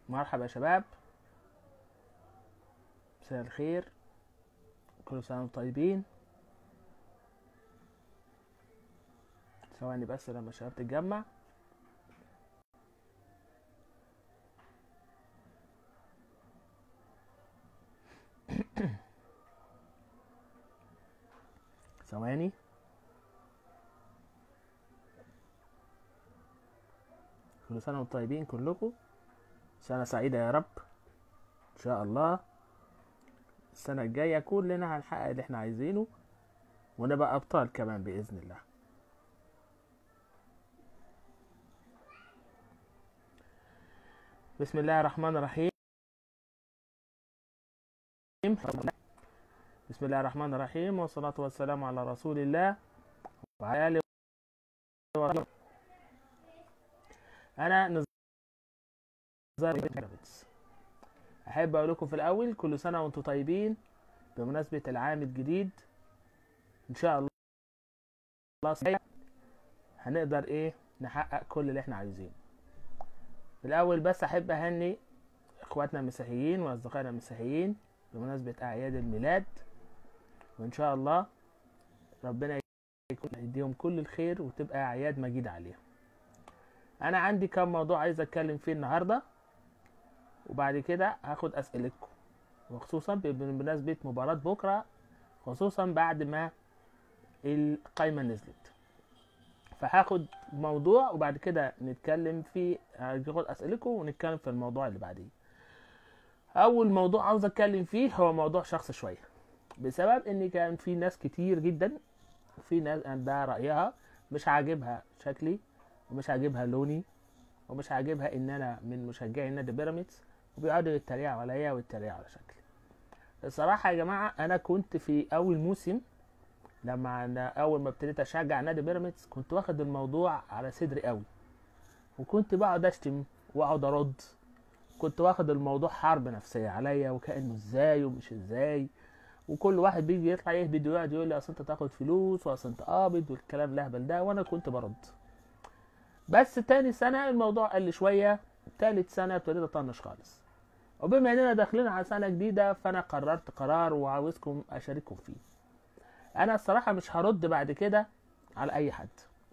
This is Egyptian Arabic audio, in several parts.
مرحبا يا شباب مساء الخير كل سنة وانتم طيبين ثواني بس لما الشباب تتجمع ثواني كل سنة وانتم طيبين كلكم سنة سعيدة يا رب إن شاء الله السنة الجاية كلنا هنحقق اللي احنا عايزينه ونبقى أبطال كمان بإذن الله بسم الله الرحمن الرحيم بسم الله الرحمن الرحيم والصلاة والسلام على رسول الله وعلى آله وصحبه أنا نزار بيراميدز أحب أقول لكم في الأول كل سنة وأنتم طيبين بمناسبة العام الجديد إن شاء الله الله هنقدر إيه نحقق كل اللي إحنا عايزينه في الأول بس أحب أهني إخواتنا المسيحيين وأصدقائنا المسيحيين بمناسبة أعياد الميلاد وإن شاء الله ربنا يديهم كل الخير وتبقى أعياد مجيدة عليهم أنا عندي كم موضوع عايز أتكلم فيه النهاردة وبعد كده هاخد أسئلتكم وخصوصا بمناسبة مباراة بكرة خصوصا بعد ما القايمة نزلت فهاخد موضوع وبعد كده نتكلم في هاخد أسئلتكم ونتكلم في الموضوع اللي بعديه أول موضوع عاوز أتكلم فيه هو موضوع شخص شوية بسبب إن كان في ناس كتير جدا في ناس عندها رأيها مش عاجبها شكلي ومش عاجبها لوني ومش عاجبها ان انا من مشجعي نادي بيراميدز وبيقعدوا يتريقوا عليا ويتريقوا على شكلي الصراحة يا جماعة أنا كنت في أول موسم لما أنا أول ما ابتديت أشجع نادي بيراميدز كنت واخد الموضوع على صدري قوي وكنت بقعد أشتم وأقعد أرد كنت واخد الموضوع حرب نفسية عليا وكأنه إزاي ومش إزاي وكل واحد بيجي يطلع يهبد ويقعد يقول لي أصل أنت تاخد فلوس وأصل أنت قابض والكلام الأهبل ده وأنا كنت برد بس تاني سنة الموضوع قل شوية تالت سنة ابتديت أطنش خالص وبما اننا داخلين على سنة جديدة فانا قررت قرار وعاوزكم اشارككم فيه انا الصراحة مش هرد بعد كده على اي حد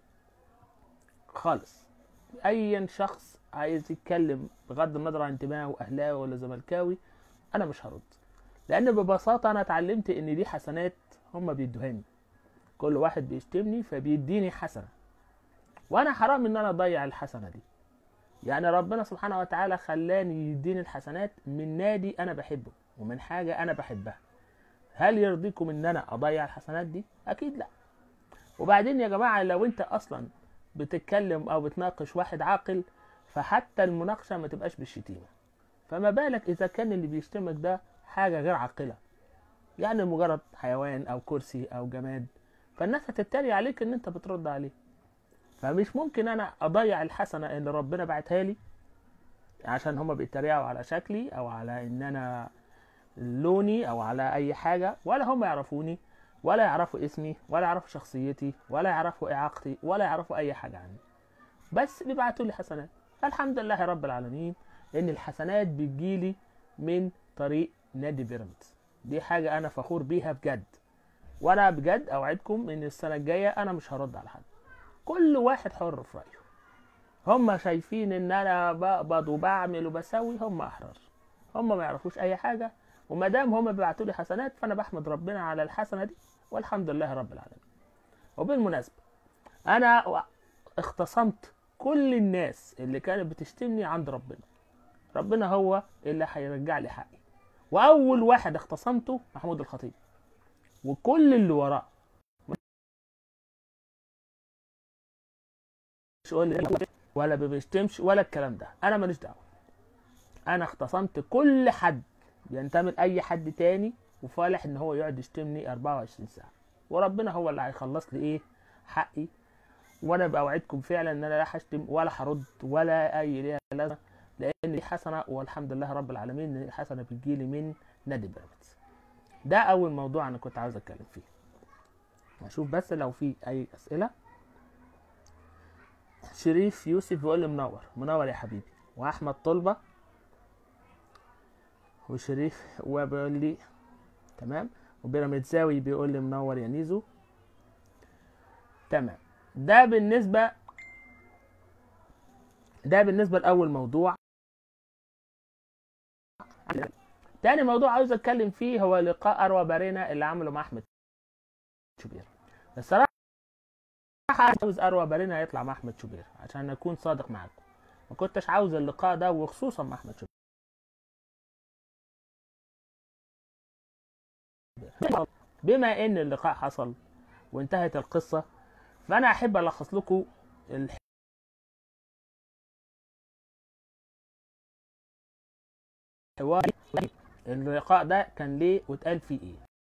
خالص اي شخص عايز يتكلم بغض النظر عن انتمائه اهلاوي ولا زملكاوي انا مش هرد لان ببساطة انا اتعلمت ان دي حسنات هما بيدوهاني كل واحد بيشتمني فبيديني حسنة وانا حرام ان انا اضيع الحسنة دي يعني ربنا سبحانه وتعالى خلاني يديني الحسنات من نادي انا بحبه ومن حاجة انا بحبها هل يرضيكم ان انا اضيع الحسنات دي اكيد لا وبعدين يا جماعة لو انت اصلا بتتكلم او بتناقش واحد عاقل فحتى المناقشة ما تبقاش بالشتيمة فما بالك اذا كان اللي بيشتمك ده حاجة غير عاقلة يعني مجرد حيوان او كرسي او جماد فالناس هتتريق عليك ان انت بترد عليه فمش ممكن انا اضيع الحسنه اللي ربنا بعتها لي عشان هما بيتريقوا على شكلي او على ان انا لوني او على اي حاجه ولا هم يعرفوني ولا يعرفوا اسمي ولا يعرفوا شخصيتي ولا يعرفوا اعاقتي ولا يعرفوا اي حاجه عني بس بيبعتوا لي حسنات الحمد لله رب العالمين ان الحسنات بتجيلي من طريق نادي بيراميدز دي حاجه انا فخور بيها بجد وانا بجد اوعدكم ان السنه الجايه انا مش هرد على حد كل واحد حر في رايه هم شايفين ان انا بقبض وبعمل وبسوي هم احرار هم ما يعرفوش اي حاجه وما دام هم بيبعتوا لي حسنات فانا بحمد ربنا على الحسنه دي والحمد لله رب العالمين وبالمناسبه انا اختصمت كل الناس اللي كانت بتشتمني عند ربنا ربنا هو اللي هيرجع لي حقي واول واحد اختصمته محمود الخطيب وكل اللي وراه مش يقول ولا بيشتمش ولا الكلام ده انا ماليش دعوه انا اختصمت كل حد بينتمي لاي حد تاني وفالح ان هو يقعد يشتمني 24 ساعه وربنا هو اللي هيخلص لي ايه حقي وانا باوعدكم فعلا ان انا لا هشتم ولا هرد ولا اي ليها لازمه لان دي حسنه والحمد لله رب العالمين ان الحسنه بتجيلي من نادي بيراميدز ده اول موضوع انا كنت عاوز اتكلم فيه اشوف بس لو في اي اسئله شريف يوسف بيقول لي منور منور يا حبيبي واحمد طلبه وشريف وبيقول لي تمام وبيراميدزاوي بيقول لي منور يا نيزو تمام ده بالنسبة ده بالنسبة لأول موضوع تاني موضوع عاوز اتكلم فيه هو لقاء اروى بارينا اللي عمله مع احمد شوبير الصراحه عاوز اروى بارينا يطلع مع احمد شوبير عشان اكون صادق معاكم ما كنتش عاوز اللقاء ده وخصوصا مع احمد شوبير بما ان اللقاء حصل وانتهت القصه فانا احب الخص لكم الحوار اللقاء ده كان ليه واتقال فيه ايه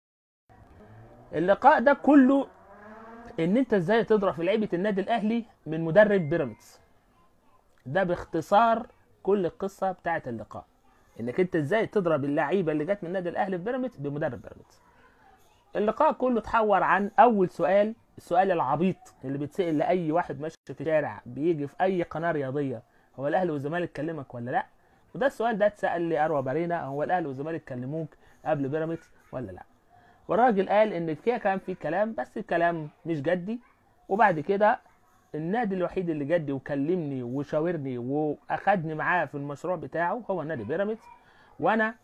اللقاء ده كله ان انت ازاي تضرب في لعيبه النادي الاهلي من مدرب بيراميدز ده باختصار كل القصه بتاعه اللقاء انك انت ازاي تضرب اللعيبه اللي جت من النادي الاهلي في بيراميدز بمدرب بيراميدز اللقاء كله اتحور عن اول سؤال السؤال العبيط اللي بيتسال لاي واحد ماشي في الشارع بيجي في اي قناه رياضيه هو الاهلي والزمالك كلمك ولا لا وده السؤال ده اتسال لاروى بارينا هو الاهلي والزمالك كلموك قبل بيراميدز ولا لا والراجل قال ان فيها كان في كلام بس الكلام مش جدي وبعد كده النادي الوحيد اللي جدي وكلمني وشاورني واخدني معاه في المشروع بتاعه هو نادي بيراميدز وانا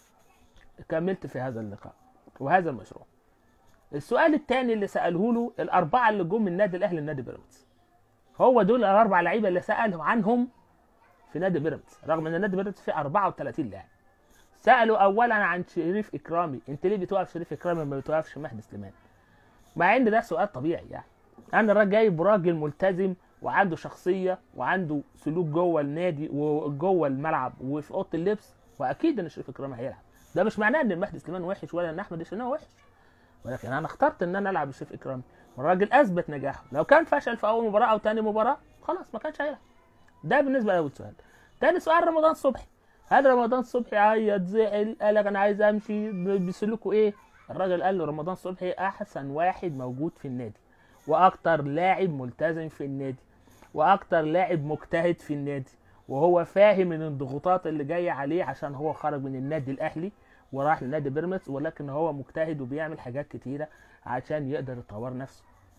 كملت في هذا اللقاء وهذا المشروع السؤال الثاني اللي ساله له الاربعه اللي جم من النادي الاهلي لنادي بيراميدز هو دول الاربع لعيبه اللي ساله عنهم في نادي بيراميدز رغم ان نادي بيراميدز فيه 34 لاعب سالوا اولا عن شريف اكرامي انت ليه بتوقف شريف اكرامي ما بتوقفش مهدي سليمان مع ان ده سؤال طبيعي يعني انا الراجل جايب راجل ملتزم وعنده شخصيه وعنده سلوك جوه النادي وجوه الملعب وفي اوضه اللبس واكيد ان شريف اكرامي هيلعب ده مش معناه ان مهدي سليمان وحش ولا ان احمد الشناوي وحش ولكن انا اخترت ان انا العب بشريف اكرامي والراجل اثبت نجاحه لو كان فشل في اول مباراه او تاني مباراه خلاص ما كانش هيلعب ده بالنسبه لاول سؤال تاني سؤال رمضان صبحي هل رمضان صبحي عيط زعل قال لك انا عايز امشي بسلوكه ايه الراجل قال له رمضان صبحي احسن واحد موجود في النادي واكتر لاعب ملتزم في النادي واكتر لاعب مجتهد في النادي وهو فاهم ان الضغوطات اللي جايه عليه عشان هو خرج من النادي الاهلي وراح لنادي بيراميدز ولكن هو مجتهد وبيعمل حاجات كتيره عشان يقدر يطور نفسه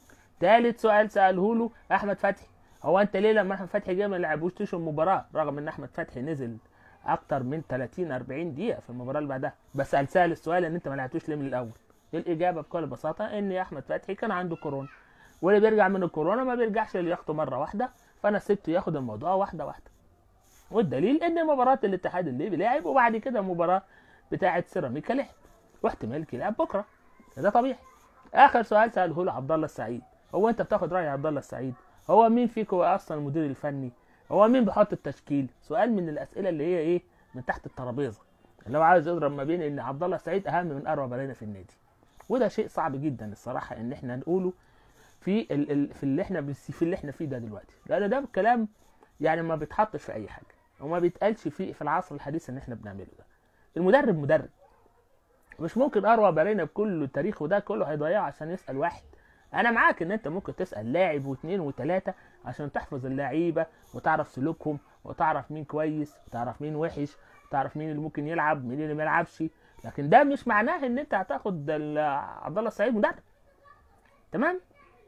تالت سؤال ساله له احمد فتحي هو انت ليه لما احمد فتحي جه ما لعبوش المباراه رغم ان احمد فتحي نزل اكتر من 30 40 دقيقه في المباراه اللي بعدها بس سال السؤال ان انت ما لعبتوش ليه من الاول الاجابه بكل بساطه ان احمد فتحي كان عنده كورونا واللي بيرجع من الكورونا ما بيرجعش لياخده مره واحده فانا سبته ياخد الموضوع واحده واحده والدليل ان مباراه الاتحاد الليبي لعب وبعد كده المباراه بتاعه سيراميكا لعب واحتمال يلعب بكره ده طبيعي اخر سؤال ساله له عبد الله السعيد هو انت بتاخد راي عبد الله السعيد هو مين فيكم اصلا المدير الفني هو مين بيحط التشكيل سؤال من الاسئله اللي هي ايه من تحت الترابيزه اللي هو عاوز يضرب ما بين ان عبد الله السعيد اهم من اروى بارينا في النادي وده شيء صعب جدا الصراحه ان احنا نقوله في ال ال في اللي احنا في اللي احنا فيه ده دلوقتي لان ده كلام يعني ما بيتحطش في اي حاجه وما بيتقالش في في العصر الحديث اللي احنا بنعمله ده المدرب مدرب مش ممكن اروى بارينا بكل تاريخه ده كله هيضيعه عشان يسال واحد انا معاك ان انت ممكن تسال لاعب واثنين وثلاثه عشان تحفظ اللعيبه وتعرف سلوكهم وتعرف مين كويس وتعرف مين وحش وتعرف مين اللي ممكن يلعب مين اللي ما يلعبش لكن ده مش معناه ان انت هتاخد عبد الله السعيد مدرب تمام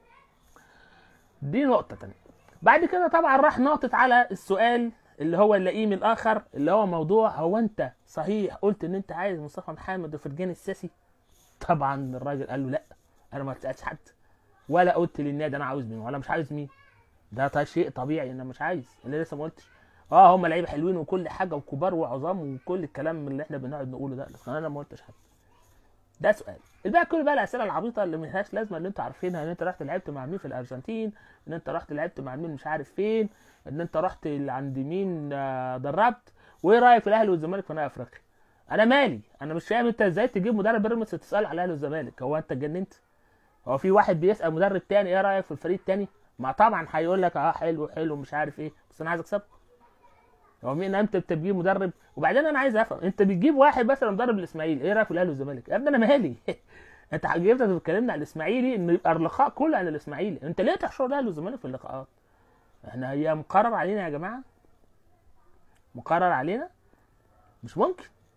دي نقطه تانية بعد كده طبعا راح ناطط على السؤال اللي هو اللئيم الاخر اللي هو موضوع هو انت صحيح قلت ان انت عايز مصطفى محمد وفرجاني الساسي طبعا الراجل قال له لا انا ما سالتش حد ولا قلت للنادي انا عاوز مين ولا مش عاوز مين ده شيء طبيعي انا مش عايز انا لسه ما قلتش اه هم لعيبه حلوين وكل حاجه وكبار وعظام وكل الكلام اللي احنا بنقعد نقوله ده بس انا ما قلتش حد ده سؤال الباقي كله بقى الاسئله العبيطه اللي ملهاش لازمه اللي انتوا عارفينها ان انت رحت لعبت مع مين في الارجنتين ان انت رحت لعبت مع مين مش عارف فين ان انت رحت عند مين دربت وايه رايك في الاهلي والزمالك في نهائي افريقيا انا مالي انا مش فاهم انت ازاي تجيب مدرب بيراميدز تسال على الاهلي والزمالك هو انت اتجننت هو في واحد بيسال مدرب تاني ايه رايك في الفريق التاني ما طبعا هيقول لك اه حلو حلو مش عارف ايه بس انا عايز اكسبكم هو مين انت بتجيب مدرب وبعدين انا عايز افهم انت بتجيب واحد مثلا مدرب الاسماعيلي ايه رايك في الاهلي والزمالك يا ابني انا مالي انت جبت تتكلمنا عن الاسماعيلي انه يبقى اللقاء كله عن الاسماعيلي انت ليه تحشر الاهلي والزمالك في اللقاءات احنا هي مقرر علينا يا جماعه مقرر علينا مش ممكن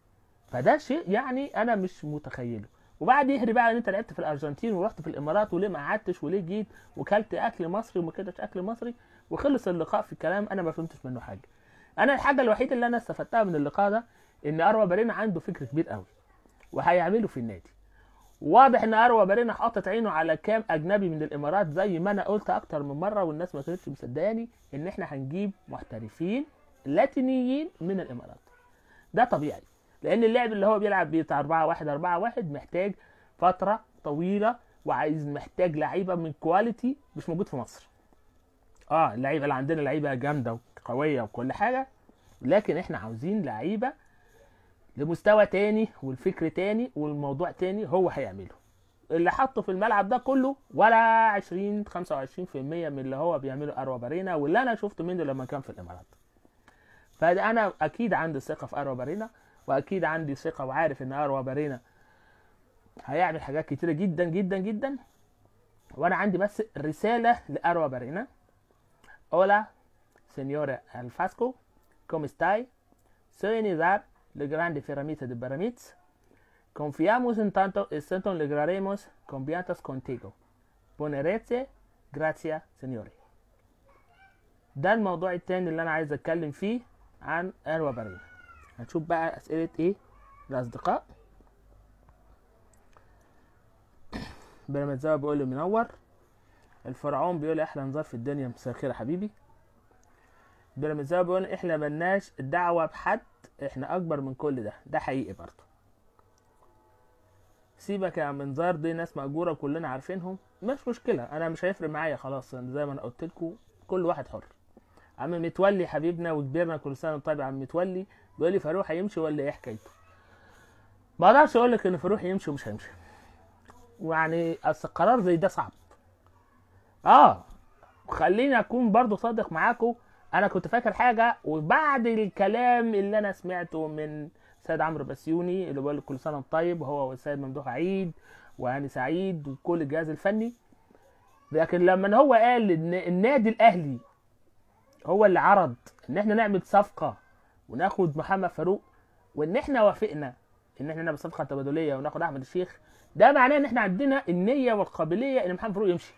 فده شيء يعني انا مش متخيله وبعد يهري بقى ان انت لعبت في الارجنتين ورحت في الامارات وليه ما قعدتش وليه جيت وكلت اكل مصري وما كلتش اكل مصري وخلص اللقاء في الكلام انا ما فهمتش منه حاجه انا الحاجه الوحيده اللي انا استفدتها من اللقاء ده ان اروى بارينا عنده فكر كبير قوي وهيعمله في النادي واضح ان اروى بارينا حاطط عينه على كام اجنبي من الامارات زي ما انا قلت اكتر من مره والناس ما كانتش مصدقاني ان احنا هنجيب محترفين لاتينيين من الامارات ده طبيعي لان اللعب اللي هو بيلعب بيه بتاع 4 1 4 1 محتاج فتره طويله وعايز محتاج لعيبه من كواليتي مش موجود في مصر اه اللعيبه اللي عندنا لعيبه جامده وقويه وكل حاجه لكن احنا عاوزين لعيبه لمستوى تاني والفكر تاني والموضوع تاني هو هيعمله اللي حطه في الملعب ده كله ولا 20 25% من اللي هو بيعمله اروى بارينا واللي انا شفته منه لما كان في الامارات فانا اكيد عندي ثقه في اروى بارينا واكيد عندي ثقه وعارف ان اروى بارينا هيعمل حاجات كتيره جدا جدا جدا وانا عندي بس رساله لاروى بارينا Hola, señora Alfasco, ¿cómo está? Soy Nizar, le grande Ferramita de Baramitz. Confiamos en tanto y tanto lograremos confianzas contigo. Bonerete, gracias, señores. ده الموضوع التاني اللي انا عايز اتكلم فيه عن اروى بارينا هنشوف بقى اسئله ايه الاصدقاء بيراميدزاوي بيقول لي منور الفرعون بيقول لي احلى نظام في الدنيا مساء الخير يا حبيبي بيراميدزاوي بيقول لي احنا ملناش دعوه بحد احنا اكبر من كل ده ده حقيقي برضه سيبك يا منظار دي ناس مأجورة وكلنا عارفينهم مش مشكلة أنا مش هيفرق معايا خلاص أنا زي ما أنا قلت لكم كل واحد حر عم متولي حبيبنا وكبيرنا كل سنة وانت طيب يا عم متولي بيقول لي فاروق هيمشي ولا ايه حكايته ما اقدرش اقول لك ان فاروق يمشي ومش هيمشي ويعني اصل القرار زي ده صعب اه خليني اكون برضو صادق معاكم انا كنت فاكر حاجه وبعد الكلام اللي انا سمعته من سيد عمرو بسيوني اللي بيقول كل سنه وانت طيب وهو والسيد ممدوح عيد وهاني سعيد وكل الجهاز الفني لكن لما هو قال ان النادي الاهلي هو اللي عرض ان احنا نعمل صفقه وناخد محمد فاروق وان احنا وافقنا ان احنا نعمل صفقه تبادليه وناخد احمد الشيخ ده معناه ان احنا عندنا النيه والقابليه ان محمد فاروق يمشي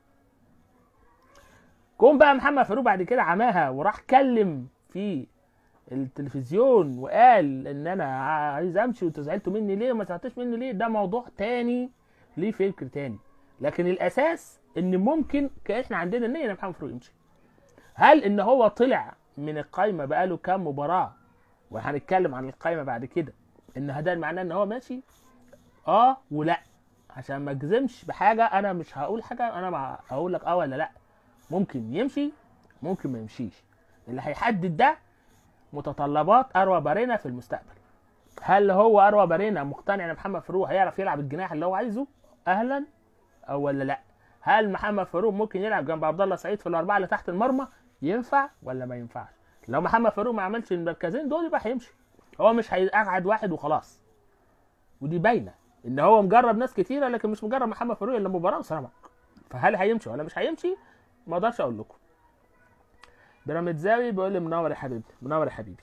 كون بقى محمد فاروق بعد كده عماها وراح كلم في التلفزيون وقال ان انا عايز امشي وانتوا زعلتوا مني ليه وما زعلتوش مني ليه ده موضوع تاني ليه فكر تاني لكن الاساس ان ممكن كان احنا عندنا النيه ان محمد فاروق يمشي هل ان هو طلع من القايمه بقاله كام مباراه وهنتكلم عن القايمه بعد كده ان ده معناه ان هو ماشي اه ولا عشان ما اجزمش بحاجه انا مش هقول حاجه انا ما هقول لك اه ولا لا ممكن يمشي ممكن ما يمشيش اللي هيحدد ده متطلبات اروى بارينا في المستقبل هل هو اروى بارينا مقتنع ان محمد فاروق هيعرف يلعب الجناح اللي هو عايزه اهلا او ولا لا هل محمد فاروق ممكن يلعب جنب عبد الله سعيد في الاربعه اللي تحت المرمى ينفع ولا ما ينفعش لو محمد فاروق ما عملش المركزين دول يبقى هيمشي هو مش هيقعد واحد وخلاص ودي باينه ان هو مجرب ناس كتيره لكن مش مجرب محمد فاروق الا مباراه وسلام فهل هيمشي ولا مش هيمشي ما اقدرش اقول لكم بيراميدزاوي بيقول لي منور يا حبيبي منور يا حبيبي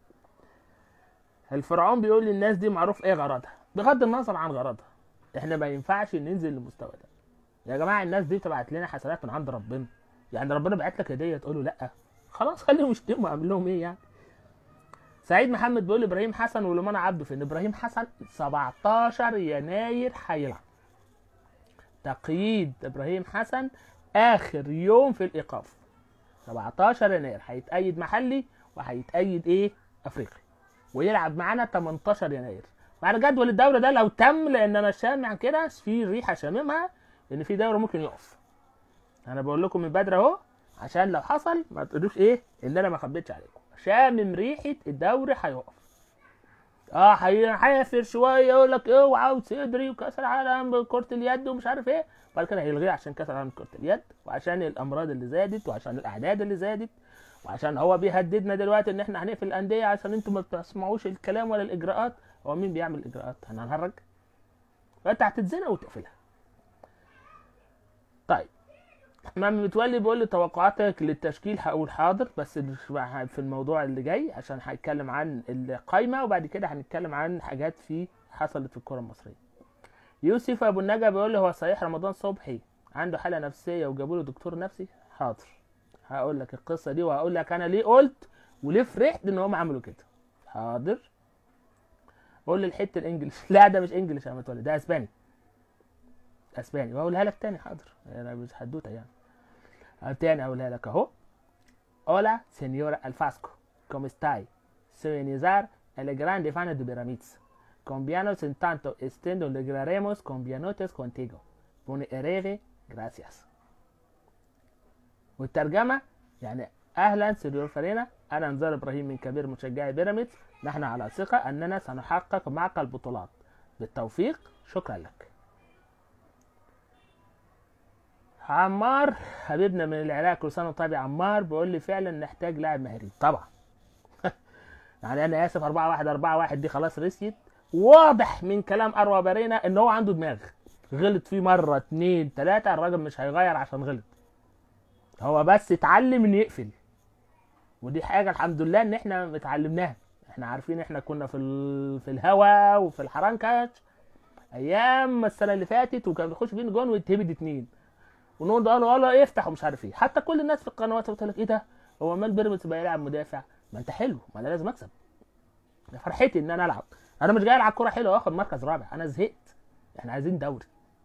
الفرعون بيقول لي الناس دي معروف ايه غرضها بغض النظر عن غرضها احنا ما ينفعش ننزل للمستوى ده يا جماعه الناس دي بتبعت لنا حسنات من عند ربنا يعني ربنا بعت لك هديه تقول له لا خلاص خليهم يشتموا اعمل لهم ايه يعني سعيد محمد بيقول ابراهيم حسن ولمانة عبده فين ابراهيم حسن 17 يناير هيلعب تقييد ابراهيم حسن اخر يوم في الايقاف 17 يناير هيتأيد محلي وهيتأيد ايه افريقي ويلعب معانا 18 يناير مع جدول الدوري ده لو تم لان انا سامع كده في ريحه شاممها ان في دوري ممكن يقف انا بقول لكم من بدري اهو عشان لو حصل ما تقولوش ايه ان انا ما خبيتش عليكم شامم ريحه الدوري هيقف اه هيفر شويه يقول لك اوعى وصدري وكاس العالم كره اليد ومش عارف ايه بعد كده هيلغيه عشان كاس العالم كره اليد وعشان الامراض اللي زادت وعشان الاعداد اللي زادت وعشان هو بيهددنا دلوقتي ان احنا هنقفل الانديه عشان انتوا ما بتسمعوش الكلام ولا الاجراءات هو مين بيعمل الاجراءات احنا هنهرج فانت هتتزنق وتقفلها طيب مام متولي بيقول لي توقعاتك للتشكيل هقول حاضر بس مش في الموضوع اللي جاي عشان هنتكلم عن القايمه وبعد كده هنتكلم عن حاجات في حصلت في الكره المصريه يوسف ابو النجا بيقول لي هو صحيح رمضان صبحي عنده حاله نفسيه وجابوا له دكتور نفسي حاضر هقول لك القصه دي وهقول لك انا ليه قلت وليه فرحت ان هم عملوا كده حاضر قول لي الحته الانجليش لا ده مش انجليش يا متولي ده اسباني اسباني واقولها لك تاني حاضر انا مش حدوته يعني تاني اقولها لك اهو Hola, señora Alfasco. ¿Cómo está? Soy Nizar, el grande fan de Pyramids. Convianos en tanto estendo lograremos convianotes contigo. Pone RV, gracias. والترجمة يعني أهلا سيدور فرينا أنا نزار إبراهيم من كبير مشجعي بيراميدز نحن على ثقة أننا سنحقق معك البطولات بالتوفيق شكرا لك عمار حبيبنا من العراق كل سنه طيب يا عمار بيقول لي فعلا نحتاج لاعب مهاري طبعا يعني انا اسف 4 1 4 1 دي خلاص رسيت واضح من كلام اروى بارينا ان هو عنده دماغ غلط فيه مره اتنين تلاته الراجل مش هيغير عشان غلط هو بس اتعلم انه يقفل ودي حاجه الحمد لله ان احنا اتعلمناها احنا عارفين احنا كنا في ال... في الهوا وفي الحرنكش ايام السنه اللي فاتت وكان بيخش فينا جون ويتهبد اتنين ونقول ده قالوا قالوا يفتح ومش عارف ايه حتى كل الناس في القنوات بتقول لك ايه ده هو مال بيراميدز بقى يلعب مدافع ما انت حلو ما انا لازم اكسب ده فرحتي ان انا العب انا مش جاي العب كوره حلوه واخد مركز رابع انا زهقت احنا عايزين دوري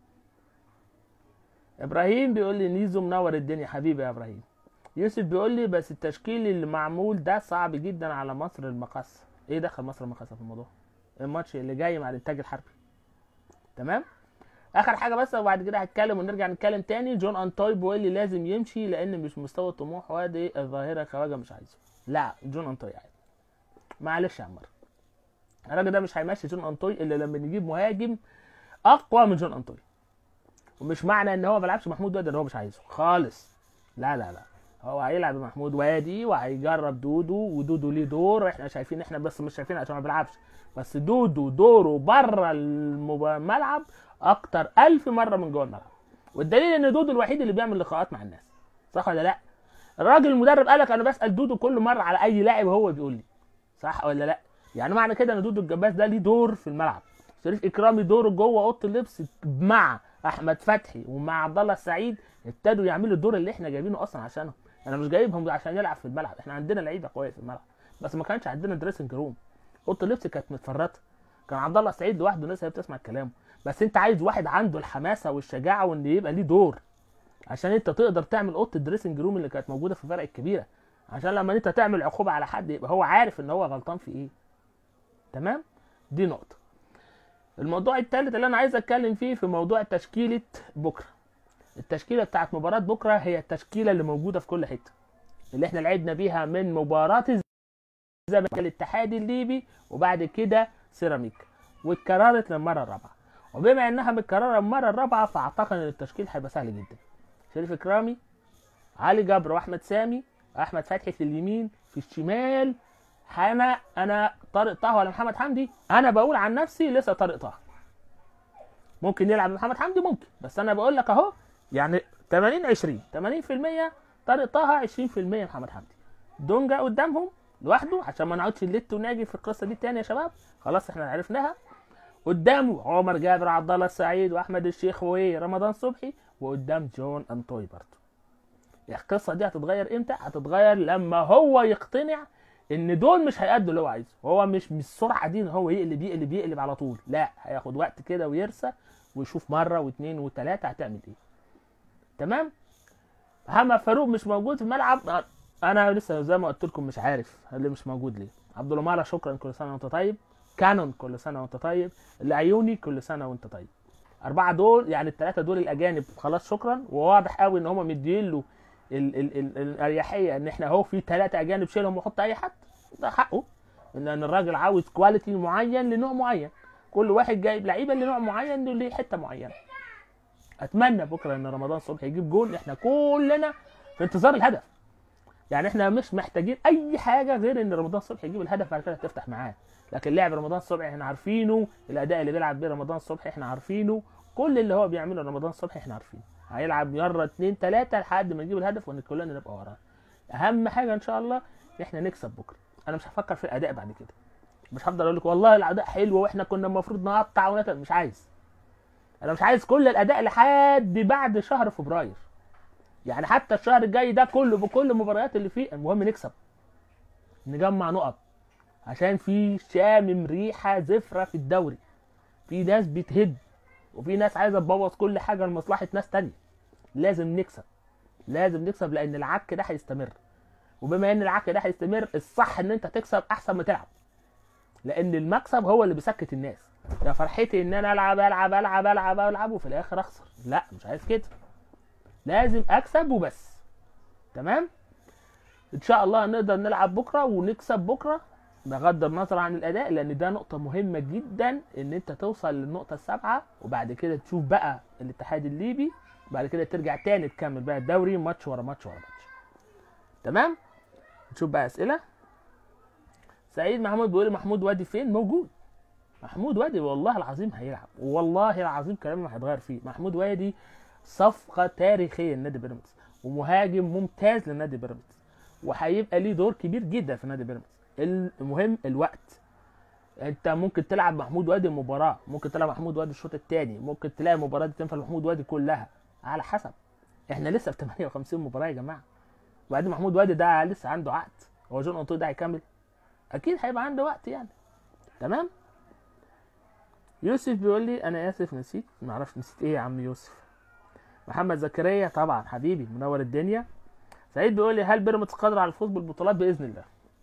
ابراهيم بيقول لي نيزو منور الدنيا حبيبي يا ابراهيم يوسف بيقول لي بس التشكيل اللي معمول ده صعب جدا على مصر المقص ايه دخل مصر المقص في الموضوع الماتش اللي جاي مع الانتاج الحربي تمام اخر حاجه بس وبعد كده هتكلم ونرجع نتكلم تاني جون انتوي بيقول لي لازم يمشي لان مش مستوى الطموح وادي الظاهره خواجه مش عايزه لا جون انتوي عادي معلش يا عمار الراجل ده مش هيمشي جون انتوي الا لما نجيب مهاجم اقوى من جون انتوي ومش معنى ان هو ما بيلعبش محمود وادي ان هو مش عايزه خالص لا لا لا هو هيلعب محمود وادي وهيجرب دودو ودودو ليه دور احنا شايفين احنا بس مش شايفين عشان ما بيلعبش بس دودو دوره بره الملعب اكتر ألف مره من جوه الملعب والدليل ان دودو الوحيد اللي بيعمل لقاءات مع الناس صح ولا لا الراجل المدرب قالك انا بسال دودو كل مره على اي لاعب هو بيقول لي صح ولا لا يعني معنى كده ان دودو الجباس ده ليه دور في الملعب شريف اكرامي دوره جوه اوضه اللبس مع احمد فتحي ومع عبد الله السعيد ابتدوا يعملوا الدور اللي احنا جايبينه اصلا عشانهم انا مش جايبهم عشان يلعب في الملعب احنا عندنا لعيبه قويه في الملعب بس ما كانش عندنا دريسنج روم اوضه اللبس كانت متفرطه كان عبد الله السعيد لوحده الناس هي بتسمع كلامه بس انت عايز واحد عنده الحماسه والشجاعه وان يبقى ليه دور عشان انت تقدر تعمل اوضه الدريسنج روم اللي كانت موجوده في الفرق الكبيره عشان لما انت تعمل عقوبه على حد يبقى هو عارف ان هو غلطان في ايه تمام دي نقطه الموضوع الثالث اللي انا عايز اتكلم فيه في موضوع تشكيله بكره التشكيله بتاعت مباراه بكره هي التشكيله اللي موجوده في كل حته اللي احنا لعبنا بيها من مباراه الزمالك الاتحادي الليبي وبعد كده سيراميك واتكررت للمره الرابعه وبما انها متكرره المره الرابعه فاعتقد ان التشكيل هيبقى سهل جدا شريف اكرامي علي جبر واحمد سامي احمد فتحي في اليمين في الشمال انا انا طارق طه ولا محمد حمدي انا بقول عن نفسي لسه طارق طه ممكن يلعب محمد حمدي ممكن بس انا بقول لك اهو يعني 80 20 80% طارق طه 20% محمد حمدي دونجا قدامهم لوحده عشان ما نقعدش نلت وناجي في القصه دي تاني يا شباب خلاص احنا عرفناها قدامه عمر جابر عبد الله السعيد واحمد الشيخ ورمضان صبحي وقدام جون انطوي برضه القصه دي هتتغير امتى هتتغير لما هو يقتنع ان دول مش هيأدوا اللي هو عايزه هو مش مش السرعه دي ان هو يقلب يقلب يقلب على طول لا هياخد وقت كده ويرسى ويشوف مره واثنين وثلاثه هتعمل ايه تمام محمد فاروق مش موجود في الملعب انا لسه زي ما قلت لكم مش عارف اللي مش موجود ليه عبد الله شكرا كل سنه وانت طيب كانون كل سنه وانت طيب العيوني كل سنه وانت طيب اربعه دول يعني الثلاثه دول الاجانب خلاص شكرا وواضح قوي ان هم مدين له ال- ال- ال- الاريحيه ان احنا اهو في ثلاثه اجانب شيلهم وحط اي حد ده حقه ان ان الراجل عاوز كواليتي معين لنوع معين كل واحد جايب لعيبه لنوع معين ليه حته معينه اتمنى بكره ان رمضان صبحي يجيب جول احنا كلنا في انتظار الهدف يعني احنا مش محتاجين اي حاجه غير ان رمضان صبحي يجيب الهدف بعد كده تفتح معاه لكن لعب رمضان صبحي احنا عارفينه الاداء اللي بيلعب بيه رمضان صبحي احنا عارفينه كل اللي هو بيعمله رمضان صبحي احنا عارفينه هيلعب مره اتنين تلاته لحد ما نجيب الهدف وان كلنا نبقى وراه اهم حاجه ان شاء الله ان احنا نكسب بكره انا مش هفكر في الاداء بعد كده مش هفضل اقول لك والله الاداء حلو واحنا كنا المفروض نقطع ونتل مش عايز انا مش عايز كل الاداء لحد بعد شهر فبراير يعني حتى الشهر الجاي ده كله بكل المباريات اللي فيه المهم نكسب نجمع نقط عشان في شامم ريحه زفره في الدوري في ناس بتهد وفي ناس عايزه تبوظ كل حاجه لمصلحه ناس تانية لازم نكسب لازم نكسب لان العك ده هيستمر وبما ان العك ده هيستمر الصح ان انت تكسب احسن ما تلعب لان المكسب هو اللي بيسكت الناس يا فرحتي ان انا العب العب العب العب العب وفي الاخر اخسر لا مش عايز كده لازم اكسب وبس تمام ان شاء الله نقدر نلعب بكره ونكسب بكره بغض النظر عن الاداء لان ده نقطه مهمه جدا ان انت توصل للنقطه السابعه وبعد كده تشوف بقى الاتحاد الليبي بعد كده ترجع تاني تكمل بقى الدوري ماتش ورا ماتش ورا ماتش تمام نشوف بقى اسئله سعيد محمود بيقول محمود وادي فين موجود محمود وادي والله العظيم هيلعب والله العظيم كلامي ما هيتغير فيه محمود وادي صفقه تاريخيه لنادي بيراميدز ومهاجم ممتاز لنادي بيراميدز وهيبقى ليه دور كبير جدا في نادي بيراميدز المهم الوقت انت ممكن تلعب محمود وادي مباراه ممكن تلعب محمود وادي الشوط الثاني ممكن تلاقي المباراه دي تنفع محمود وادي كلها على حسب احنا لسه في 58 مباراه يا جماعه وبعدين محمود وادي ده لسه عنده عقد هو جون انطوي ده هيكمل اكيد هيبقى عنده وقت يعني تمام يوسف بيقول لي انا اسف نسيت ما اعرفش نسيت ايه يا عم يوسف محمد زكريا طبعا حبيبي منور الدنيا سعيد بيقول لي هل بيراميدز قادر على الفوز بالبطولات باذن الله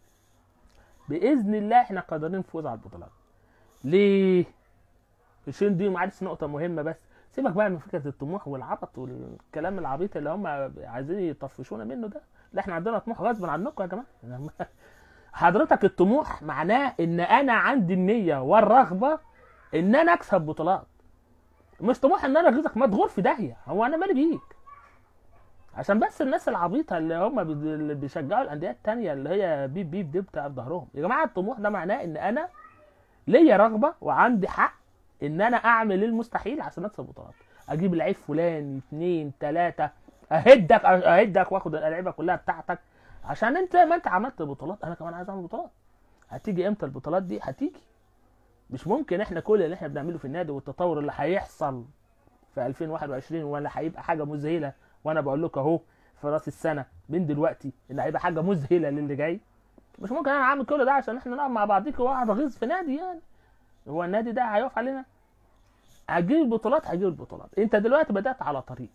باذن الله احنا قادرين نفوز على البطولات ليه الشين دي معلش نقطه مهمه بس سيبك بقى من فكره الطموح والعبط والكلام العبيط اللي هم عايزين يطفشونا منه ده لا احنا عندنا طموح غصب عنكم يا جماعه حضرتك الطموح معناه ان انا عندي النيه والرغبه ان انا اكسب بطولات مش طموح ان انا اغيظك مضغوط في داهيه هو انا مالي بيك عشان بس الناس العبيطه اللي هم اللي بيشجعوا الانديه التانية اللي هي بيب بيب دي بتاع في ظهرهم يا جماعه الطموح ده معناه ان انا ليا رغبه وعندي حق ان انا اعمل المستحيل عشان اكسب بطولات اجيب لعيب فلان اتنين تلاته اهدك اهدك واخد اللعيبه كلها بتاعتك عشان انت ما انت عملت بطولات انا كمان عايز اعمل بطولات هتيجي امتى البطولات دي هتيجي مش ممكن احنا كل اللي احنا بنعمله في النادي والتطور اللي هيحصل في 2021 ولا هيبقى حاجه مذهله وانا بقول لكم اهو في راس السنه من دلوقتي ان هيبقى حاجه مذهله للي جاي مش ممكن انا اعمل كل ده عشان احنا نقعد مع بعضيك واقعد اغيظ في نادي يعني هو النادي ده هيقف علينا هتجيب البطولات هتجيب البطولات انت دلوقتي بدات على طريق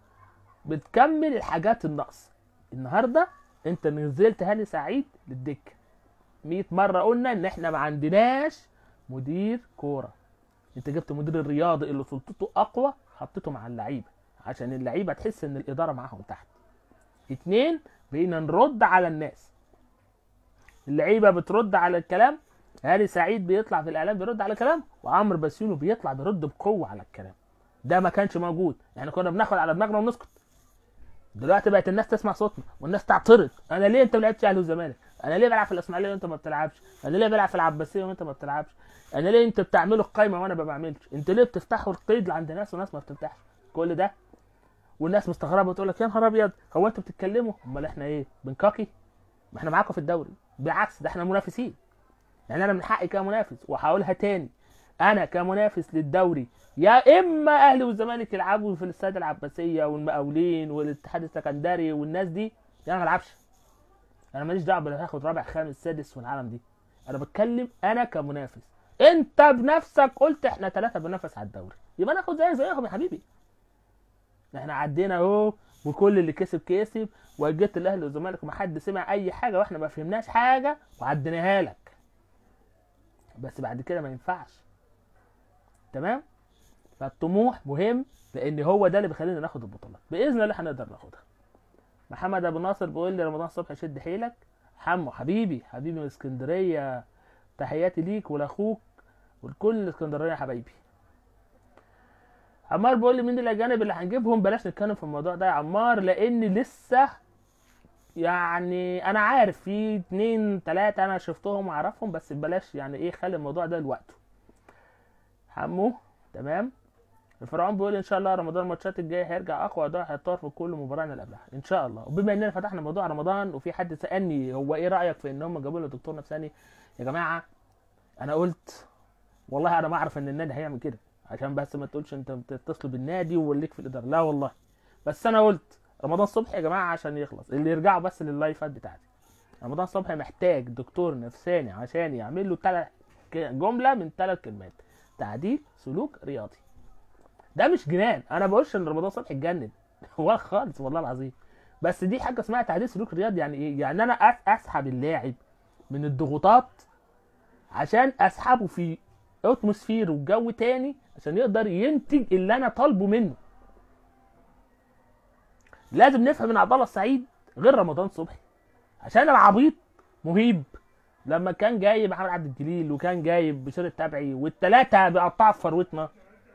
بتكمل الحاجات الناقصه النهارده انت نزلت هاني سعيد للدكه 100 مره قلنا ان احنا ما عندناش مدير كوره انت جبت مدير الرياضي اللي سلطته اقوى حطيته مع اللعيبه عشان اللعيبه تحس ان الاداره معاهم تحت اتنين بقينا نرد على الناس اللعيبه بترد على الكلام هاني سعيد بيطلع في الاعلام بيرد على كلام وعمرو بسيونو بيطلع بيرد بقوه على الكلام ده ما كانش موجود احنا كنا بناخد على دماغنا ونسكت دلوقتي بقت الناس تسمع صوتنا والناس تعترض انا ليه انت ما لعبتش اهلي والزمالك انا ليه بلعب في الاسماعيليه وانت ما بتلعبش انا ليه بلعب في العباسيه وانت ما بتلعبش انا ليه انت بتعملوا القايمه وانا ما بعملش انت ليه بتفتحوا القيد عند ناس وناس ما بتفتحش كل ده والناس مستغربه وتقول لك يا نهار ابيض هو انتوا بتتكلموا امال احنا ايه بنكاكي ما احنا معاكم في الدوري بالعكس ده احنا منافسين يعني انا من حقي كمنافس وهقولها تاني انا كمنافس للدوري يا اما اهلي والزمالك يلعبوا في الاستاد العباسيه والمقاولين والاتحاد السكندري والناس دي انا ما العبش انا ماليش دعوه باللي هاخد رابع خامس سادس والعالم دي انا بتكلم انا كمنافس انت بنفسك قلت احنا ثلاثه بننافس على الدوري يبقى ناخد زي زيهم يا حبيبي احنا عدينا اهو وكل اللي كسب كسب واجدت الاهلي والزمالك ومحد سمع اي حاجه واحنا ما فهمناش حاجه وعديناها لك بس بعد كده ما ينفعش تمام فالطموح مهم لان هو ده اللي بيخلينا ناخد البطولات باذن الله هنقدر ناخدها محمد ابو ناصر بيقول لي رمضان صبحي شد حيلك حمو حبيبي حبيبي من اسكندريه تحياتي ليك ولاخوك ولكل اسكندريه حبايبي عمار بيقول لي مين الاجانب اللي هنجيبهم بلاش نتكلم في الموضوع ده يا عمار لان لسه يعني انا عارف في اتنين تلاتة انا شفتهم واعرفهم بس بلاش يعني ايه خلي الموضوع ده لوقته حمو تمام الفرعون بيقول ان شاء الله رمضان الماتشات الجايه هيرجع اقوى اداء هيتطور في كل مباراه اللي قبلها ان شاء الله وبما اننا فتحنا موضوع رمضان وفي حد سالني هو ايه رايك في ان هم جابوا له دكتور نفساني يا جماعه انا قلت والله انا ما اعرف ان النادي هيعمل كده عشان بس ما تقولش انت بتتصل بالنادي ووليك في الاداره لا والله بس انا قلت رمضان صبحي يا جماعه عشان يخلص اللي يرجعوا بس لللايفات بتاعتي رمضان صبحي محتاج دكتور نفساني عشان يعمل له تلات جمله من ثلاث كلمات تعديل سلوك رياضي ده مش جنان انا بقولش ان رمضان صبحي اتجنن هو خالص والله العظيم بس دي حاجه اسمها تعديل سلوك رياضي يعني ايه يعني انا أس- اسحب اللاعب من الضغوطات عشان اسحبه في اتموسفير وجو تاني عشان يقدر ينتج اللي انا طالبه منه لازم نفهم ان عبد الله السعيد غير رمضان صبحي عشان العبيط مهيب لما كان جايب محمد عبد الجليل وكان جايب بشير التبعي والثلاثه بيقطعوا في فروتنا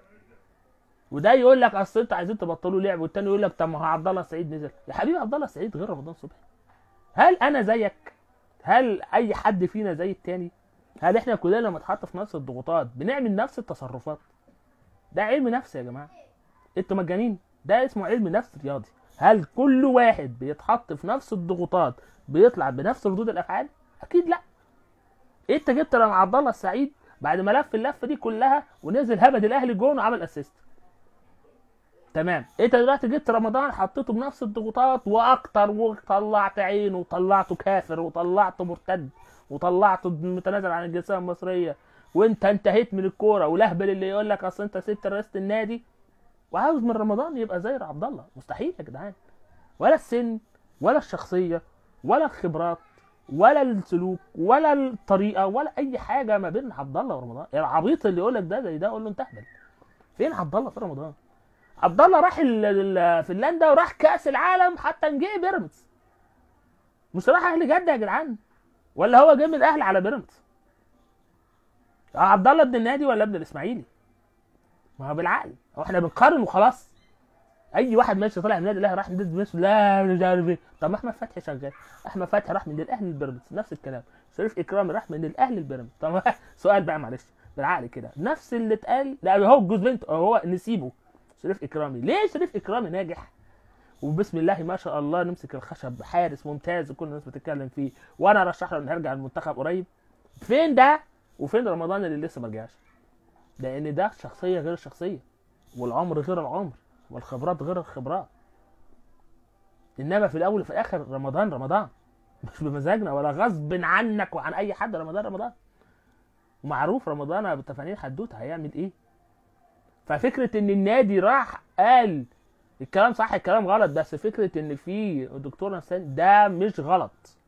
وده يقول لك اصل انتوا عايزين تبطلوا لعب والتاني يقول لك طب ما هو عبد الله السعيد نزل يا حبيبي عبد الله السعيد غير رمضان صبحي هل انا زيك هل اي حد فينا زي التاني هل احنا كلنا لما اتحط في نفس الضغوطات بنعمل نفس التصرفات ده علم نفس يا جماعه انتوا مجانين ده اسمه علم نفس رياضي هل كل واحد بيتحط في نفس الضغوطات بيطلع بنفس ردود الافعال اكيد لا انت جبت لما عبد الله السعيد بعد ما لف اللفه دي كلها ونزل هبد الاهلي جون وعمل اسيست تمام انت دلوقتي جبت رمضان حطيته بنفس الضغوطات واكتر وطلعت عينه وطلعته كافر وطلعته مرتد وطلعته متنازل عن الجنسيه المصريه وانت انتهيت من الكوره ولهبل اللي يقول لك اصل انت سبت رئاسه النادي وعاوز من رمضان يبقى زي عبد الله مستحيل يا جدعان ولا السن ولا الشخصيه ولا الخبرات ولا السلوك ولا الطريقه ولا اي حاجه ما بين عبد الله ورمضان العبيط اللي يقول لك ده زي ده اقول له انت اهبل فين عبد الله في رمضان عبد الله راح ال- ال- فنلندا وراح كاس العالم حتى نجي بيراميدز مش راح اهلي جده يا جدعان ولا هو جه من الاهلي على بيراميدز اه عبد الله ابن النادي ولا ابن الاسماعيلي ما هو بالعقل هو احنا بنقارن وخلاص اي واحد ماشي طالع من النادي الاهلي راح من النادي ماشي لا مش عارف ايه طب ما احمد فتحي شغال احمد فتحي راح من الاهلي للبيراميدز نفس الكلام شريف اكرامي راح من الاهلي للبيراميدز طب سؤال بقى معلش بالعقل كده نفس اللي اتقال لا هو الجوز بنت هو نسيبه شريف اكرامي ليه شريف اكرامي ناجح وبسم الله ما شاء الله نمسك الخشب حارس ممتاز وكل الناس بتتكلم فيه وانا ارشح له انه هيرجع المنتخب قريب فين ده وفين رمضان اللي لسه ما رجعش لان ده شخصيه غير الشخصيه والعمر غير العمر والخبرات غير الخبرات انما في الاول وفي الاخر رمضان رمضان مش بمزاجنا ولا غصب عنك وعن اي حد رمضان رمضان ومعروف رمضان بتفانين حدوته هيعمل ايه ففكره ان النادي راح قال الكلام صح الكلام غلط بس فكره ان في دكتور نفساني ده مش غلط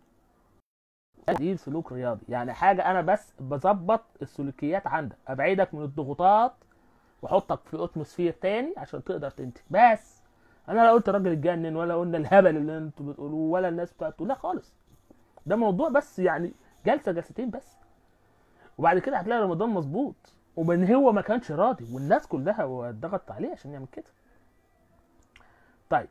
دي سلوك رياضي يعني حاجه انا بس بظبط السلوكيات عندك ابعدك من الضغوطات واحطك في اتموسفير تاني عشان تقدر تنتج بس انا لا قلت الراجل اتجنن ولا قلنا الهبل اللي انتوا بتقولوه ولا الناس بتاعته لا خالص ده موضوع بس يعني جلسه جلستين بس وبعد كده هتلاقي رمضان مظبوط ومن هو ما كانش راضي والناس كلها ضغطت عليه عشان يعمل كده طيب